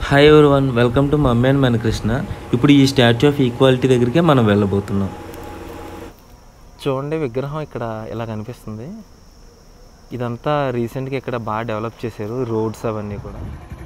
hi everyone welcome to mummy and మనకృష్ణ ఇప్పుడు ఈ స్టాచ్యూ ఆఫ్ ఈక్వాలిటీ దగ్గరికే మనం వెళ్ళబోతున్నాం చూడండి విగ్రహం ఇక్కడ ఇలా కనిపిస్తుంది ఇదంతా రీసెంట్గా ఇక్కడ బాగా డెవలప్ చేశారు రోడ్స్ అవన్నీ కూడా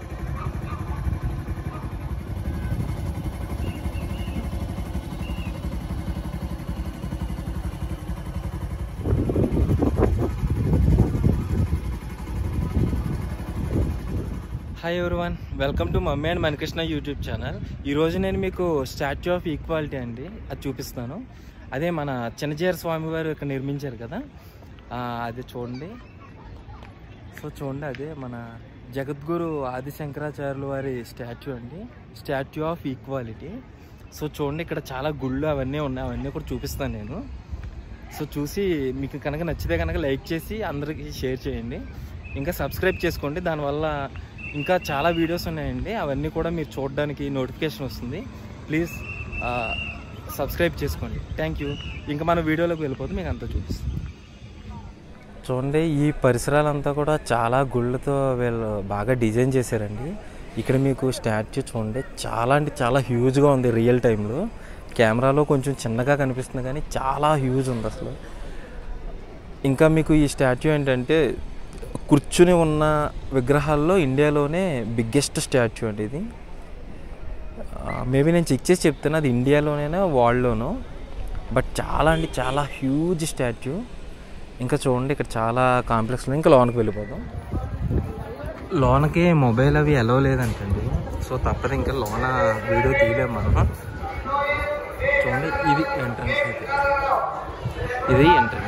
hi everyone welcome to mummy and మనకృష్ణ యూట్యూబ్ ఛానల్ ఈరోజు నేను మీకు స్టాచ్యూ ఆఫ్ ఈక్వాలిటీ అండి అది చూపిస్తాను అదే మన చిన్నజీర స్వామి వారు ఇక్కడ నిర్మించారు కదా ఆ, అది చూడండి సో చూడండి అదే మన జగద్గురు ఆది శంకరాచార్యుల వారి స్టాచ్యూ అండి స్టాచ్యూ ఆఫ్ ఈక్వాలిటీ సో చూడండి ఇక్కడ చాలా గుళ్ళు అవన్నీ ఉన్నాయి అవన్నీ కూడా చూపిస్తాను నేను సో చూసి మీకు కనుక నచ్చితే కనుక లైక్ చేసి అందరికీ షేర్ చేయండి ఇంకా సబ్స్క్రైబ్ చేసుకోండి దానివల్ల ఇంకా చాలా వీడియోస్ ఉన్నాయండి అవన్నీ కూడా మీరు చూడడానికి నోటిఫికేషన్ వస్తుంది ప్లీజ్ సబ్స్క్రైబ్ చేసుకోండి థ్యాంక్ యూ ఇంకా మన వీడియోలోకి వెళ్ళిపోతే మీకు అంతా చూపిస్తాం చూడండి ఈ పరిసరాలంతా కూడా చాలా గుళ్ళతో వీళ్ళు బాగా డిజైన్ చేశారండి ఇక్కడ మీకు స్టాచ్యూ చూడండి చాలా అంటే చాలా హ్యూజ్గా ఉంది రియల్ టైంలో కెమెరాలో కొంచెం చిన్నగా కనిపిస్తుంది కానీ చాలా హ్యూజ్ ఉంది అసలు ఇంకా మీకు ఈ స్టాచ్యూ ఏంటంటే కూర్చుని ఉన్న విగ్రహాల్లో ఇండియాలోనే బిగ్గెస్ట్ స్టాచ్యూ అండి ఇది మేబీ నేను చెక్ చేసి చెప్తాను అది ఇండియాలోనేనా వరల్డ్లోనో బట్ చాలా అంటే చాలా హ్యూజ్ స్టాచ్యూ ఇంకా చూడండి ఇక్కడ చాలా కాంప్లెక్స్లో ఇంకా లోనకి వెళ్ళిపోదాం లోనకి మొబైల్ అవి ఎలా లేదంటండి సో తప్పదు ఇంకా లోన వీడియో తీయలేము మనం చూడండి ఇది ఎంట్రన్స్ అయితే ఇది ఎంట్రన్స్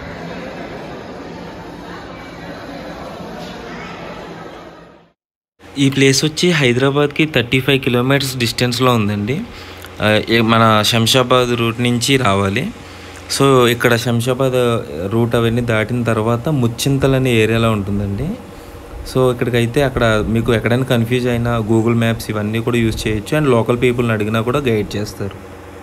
ఈ ప్లేస్ వచ్చి హైదరాబాద్కి థర్టీ ఫైవ్ కిలోమీటర్స్ డిస్టెన్స్లో ఉందండి ఆ, ఏ- మన శంషాబాద్ రూట్ నుంచి రావాలి సో ఇక్కడ శంషాబాద్ రూట్ అవన్నీ దాటిన తర్వాత ముచ్చింతల్ అనే ఏరియాలో ఉంటుందండి సో ఇక్కడికైతే అక్కడ మీకు ఎక్కడైనా కన్ఫ్యూజ్ అయినా గూగుల్ మ్యాప్స్ ఇవన్నీ కూడా యూజ్ చేయొచ్చు అండ్ లోకల్ పీపుల్ని అడిగినా కూడా గైడ్ చేస్తారు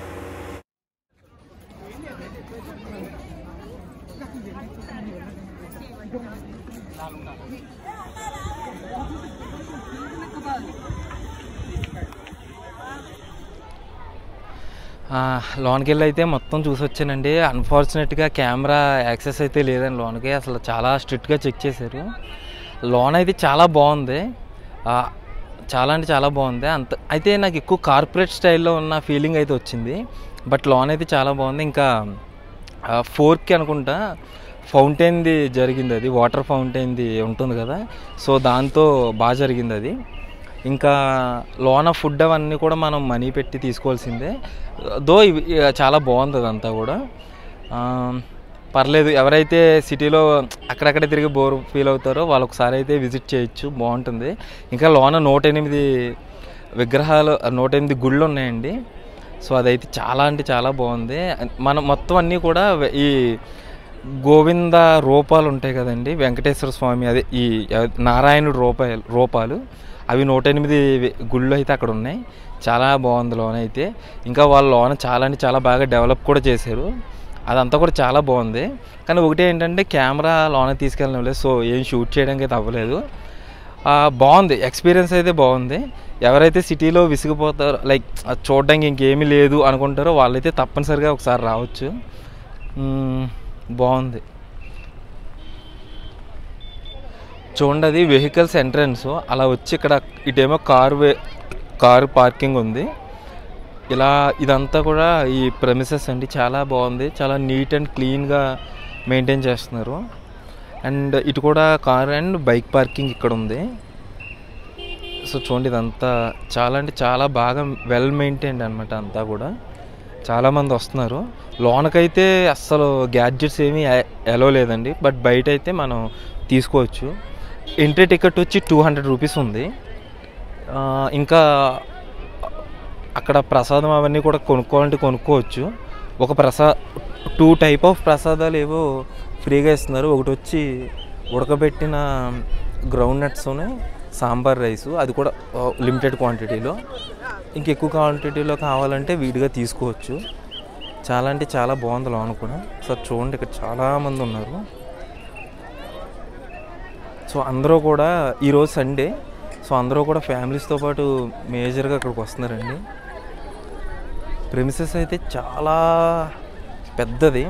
ఆ, లోన్కి వెళ్ళి అయితే మొత్తం చూసి వచ్చానండి అన్ఫార్చునేట్గా కెమెరా యాక్సెస్ అయితే లేదండి లోన్కి అసలు చాలా స్ట్రిక్ట్గా చెక్ చేశారు లోన్ అయితే చాలా బాగుంది ఆ, చాలా అంటే చాలా బాగుంది అంత అయితే నాకు ఎక్కువ కార్పొరేట్ స్టైల్లో ఉన్న ఫీలింగ్ అయితే వచ్చింది బట్ లోన్ అయితే చాలా బాగుంది ఇంకా ఫోర్కి అనుకుంటా ఫౌంటైన్ది జరిగింది అది వాటర్ ఫౌంటైన్ది ఉంటుంది కదా సో దాంతో బాగా జరిగింది అది ఇంకా లోన ఫుడ్ అవన్నీ కూడా మనం మనీ పెట్టి తీసుకోవాల్సిందే దో ఇవి ఇక చాలా బాగుంది అదంతా కూడా ఆ, పర్లేదు ఎవరైతే సిటీలో అక్కడక్కడ తిరిగి బోర్ ఫీల్ అవుతారో వాళ్ళు ఒకసారి అయితే విజిట్ చేయొచ్చు బాగుంటుంది ఇంకా లోన నూట ఎనిమిది విగ్రహాలు నూట ఎనిమిది గుళ్ళు ఉన్నాయండి సో అదైతే చాలా అంటే చాలా బాగుంది మనం మొత్తం అన్నీ కూడా ఈ గోవింద రూపాలు ఉంటాయి కదండి వెంకటేశ్వర స్వామి అదే ఈ నారాయణుడు రూపాయలు రూపాలు అవి నూట ఎనిమిది వి- గుళ్ళు అయితే అక్కడ ఉన్నాయి చాలా బాగుంది లోన అయితే ఇంకా వాళ్ళ లోన చాలా అంటే చాలా బాగా డెవలప్ కూడా చేశారు అదంతా కూడా చాలా బాగుంది కానీ ఒకటి ఏంటంటే కెమెరా లోన తీసుకెళ్ళడం లేదు సో ఏం షూట్ చేయడానికి అయితే అవ్వలేదు ఆ, బాగుంది ఎక్స్పీరియన్స్ అయితే బాగుంది ఎవరైతే సిటీలో విసిగిపోతారో లైక్ అది చూడడానికి ఇంకేమీ లేదు అనుకుంటారో వాళ్ళైతే తప్పనిసరిగా ఒకసారి రావచ్చు మ్మ్, బాగుంది చూడండి అది వెహికల్స్ ఎంట్రన్స్ అలా వచ్చి ఇక్కడ ఇటేమో కార్ వే కార్ పార్కింగ్ ఉంది ఇలా ఇదంతా కూడా ఈ ప్రెమిసెస్ అండి చాలా బాగుంది చాలా నీట్ అండ్ క్లీన్గా మెయింటైన్ చేస్తున్నారు అండ్ ఇటు కూడా కార్ అండ్ బైక్ పార్కింగ్ ఇక్కడ ఉంది సో చూడండి ఇదంతా చాలా అంటే చాలా బాగా వెల్ మెయింటైన్డ్ అనమాట అంతా కూడా చాలామంది వస్తున్నారు లోనకైతే అస్సలు గ్యాడ్జెట్స్ ఏమీ ఎలో లేదండి బట్ బయట అయితే మనం తీసుకోవచ్చు ఎంట్రీ టికెట్ వచ్చి టూ హండ్రెడ్ రూపీస్ ఉంది ఆ, ఇంకా అక్కడ ప్రసాదం అవన్నీ కూడా కొనుక్కోవాలంటే కొనుక్కోవచ్చు ఒక ప్రసా టూ టైప్ ఆఫ్ ప్రసాదాలు ఏవో ఫ్రీగా ఇస్తున్నారు ఒకటి వచ్చి ఉడకబెట్టిన గ్రౌండ్ నట్స్ను సాంబార్ రైసు అది కూడా లిమిటెడ్ క్వాంటిటీలో ఇంకెక్కువ క్వాంటిటీలో కావాలంటే వీడిగా తీసుకోవచ్చు చాలా అంటే చాలా బాగుంది లోన కూడా సార్ చూడండి ఇక్కడ చాలామంది ఉన్నారు సో అందరూ కూడా ఈరోజు సండే సో అందరూ కూడా ఫ్యామిలీస్తో పాటు మేజర్గా అక్కడికి వస్తున్నారండి ప్రెమిసెస్ అయితే చాలా పెద్దది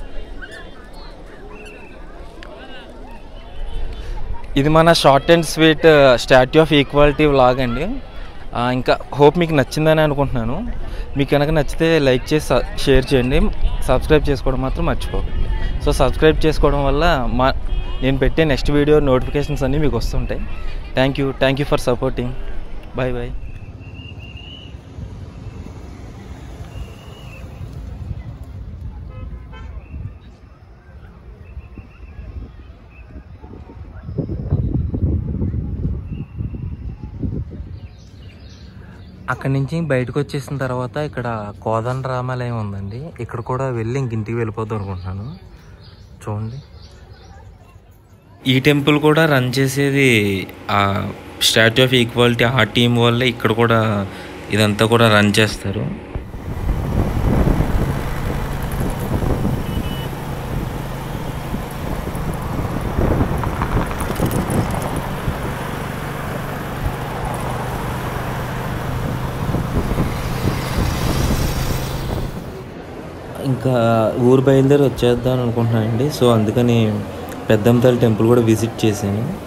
ఇది మన short and sweet statue of equality vlog అండి ఆ, ఇంకా హోప్ మీకు నచ్చిందని అనుకుంటున్నాను మీకు కనుక నచ్చితే లైక్ చేసి స- షేర్ చేయండి సబ్స్క్రైబ్ చేసుకోవడం మాత్రం మర్చిపోకండి సో సబ్స్క్రైబ్ చేసుకోవడం వల్ల మా నేను పెట్టే నెక్స్ట్ వీడియో నోటిఫికేషన్స్ అన్నీ మీకు వస్తుంటాయి thank you thank you for supporting bye bye అక్కడి నుంచి బయటకు వచ్చేసిన తర్వాత ఇక్కడ కోదండ రామాలయం ఉందండి ఇక్కడ కూడా వెళ్ళి ఇంక ఇంటికి వెళ్ళిపోదాం అనుకుంటున్నాను చూడండి ఈ టెంపుల్ కూడా రన్ చేసేది ఆ స్టాచ్యూ ఆఫ్ ఈక్వాలిటీ ఆ టీం వల్లే ఇక్కడ కూడా ఇదంతా కూడా రన్ చేస్తారు ఇంకా ఊరు బయలుదేరి వచ్చేద్దాం అనుకుంటున్నానండి సో అందుకని పెద్దంతల్లి టెంపుల్ కూడా విజిట్ చేశాను